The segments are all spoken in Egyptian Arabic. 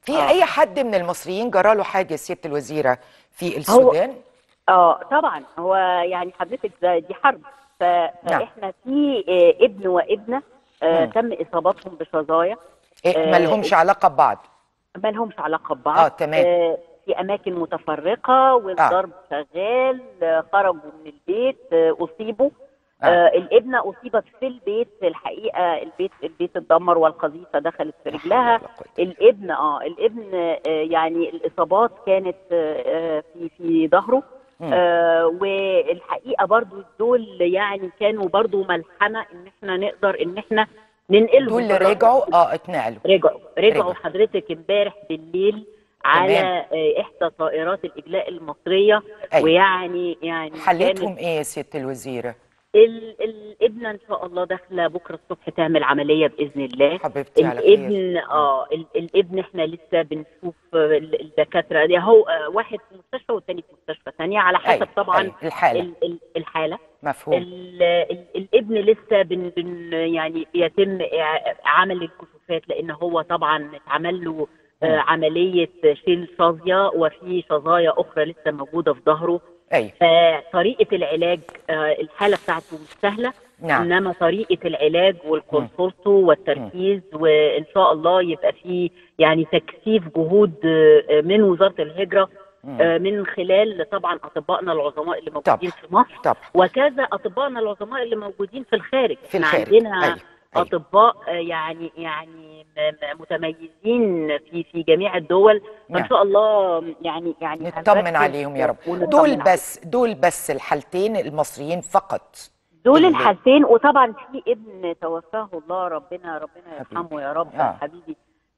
في آه. اي حد من المصريين جرى له حاجه سياده الوزيره في السودان اه طبعا هو يعني حضرتك ده دي حرب ف... نعم. فاحنا في آه، ابن وابنه آه مم. تم اصابتهم بشظايا إيه آه، ما لهمش علاقه ببعض ما لهمش علاقه ببعض آه، تمام. آه في اماكن متفرقه والضرب شغال آه خرجوا من البيت آه اصيبوا آه. آه الابنه اصيبت في البيت الحقيقه البيت البيت اتدمر والقذيفه دخلت في لا حول رجلها ولا قوة إلا الابن اه الابن آه يعني الاصابات كانت آه آه، في في ظهره مم. آه والحقيقه برضو دول يعني كانوا برضو ملحمه ان احنا نقدر ان احنا ننقلهم دول اللي بالرغم- رجعوا اه اتنقلوا رجعوا رجعوا. رجعوا حضرتك امبارح بالليل على آه، احدى طائرات الاجلاء المصريه أيوة. ويعني يعني حلتهم ايه يا سياده الوزيره ال- الابنه ان شاء الله داخله بكره الصبح تعمل عمليه باذن الله حبيبتي على خير الابن اه ال- الابن احنا لسه بنشوف آه، ال- الدكاتره يعني هو آه، واحد في مستشفى والتاني في مستشفى ثانيه على حسب أيوة، طبعا أيوة، الحالة. ال- ال- الحاله مفهوم ال- ال- الابن لسه بن بن يعني بيتم إع- عمل الكشوفات لان هو طبعا اتعمل له آه، مم. عمليه شيل شظيه وفي شظايا اخرى لسه موجوده في ظهره ايوه فطريقه العلاج آه، الحاله بتاعته مش سهله نعم انما طريقه العلاج والكونسولتو والتركيز وان شاء الله يبقى في يعني تكثيف جهود آه، من وزاره الهجره مم. آه، من خلال طبعا اطبائنا العظماء اللي طبعا. موجودين في مصر طبعا وكذا اطبائنا العظماء اللي موجودين في الخارج في إحنا الخارج عندنا أيوة. أيوة. اطباء آه، يعني يعني م- م- متميزين في في جميع الدول نعم. فان شاء الله يعني يعني نطمن هنركز عليهم يا رب ونطمن دول عليهم. بس دول بس الحالتين المصريين فقط دول اللي- الحالتين وطبعا في ابن توفاه الله ربنا ربنا يرحمه حبيبي. يا رب آه. حبيبي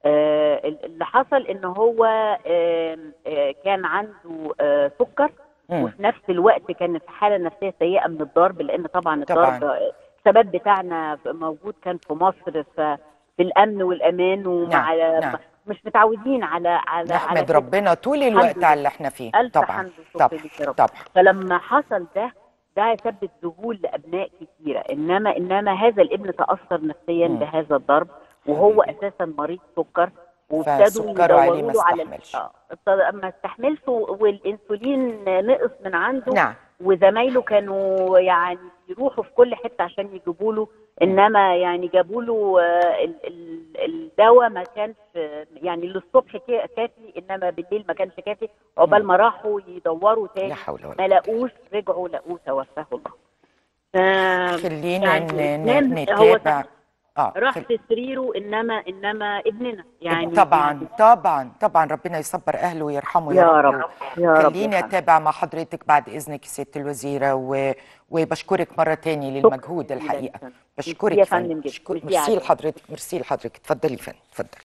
آه اللي حصل ان هو آه آه كان عنده آه سكر مم. وفي نفس الوقت كان في حاله نفسيه سيئه من الضرب لان طبعا طبعاً. الضرب آه، الثبات بتاعنا موجود كان في مصر ف- في الامن والامان ومع نعم، نعم. مش متعودين على على على نحمد كده. ربنا طول الوقت لله. على اللي احنا فيه ألف طبعا حمد وشكر طبعا ليك يا رب. طبعا فلما حصل ده ده سبب ذهول لابناء كثيره انما انما هذا الابن تاثر نفسيا مم. بهذا الضرب وهو حبيبي. اساسا مريض سكر وابتدوا فسكره عليه يدوروا ما له على استحملش. اه ابتدى- ما استحملش والانسولين نقص من عنده نعم وزمايله كانوا يعني يروحوا في كل حته عشان يجيبوا له انما يعني جابوا له آه، ال- ال- الدواء ما كانش يعني للصبح كا- كافي انما بالليل ما كانش كافي عقبال مم. ما راحوا يدوروا تاني لا حول ولا ما لقوش رجعوا لقوه توفاه الله ف- خلينا يعني ن- نام- ن- هو نتابع اه راح خل- في سريره انما انما ابننا يعني طبعا يعني طبعا طبعا ربنا يصبر اهله ويرحمه يا رب يا رب خليني يا حبيبي. اتابع مع حضرتك بعد اذنك سياده الوزيره و... وبشكرك مره تاني شكراً للمجهود جزيلاً الحقيقه يا فندم. بشكرك ميرسي يا فندم فندم جدا. بشكر- ميرسي ميرسي على- لحضرتك ميرسي لحضرتك اتفضلي فندم اتفضلي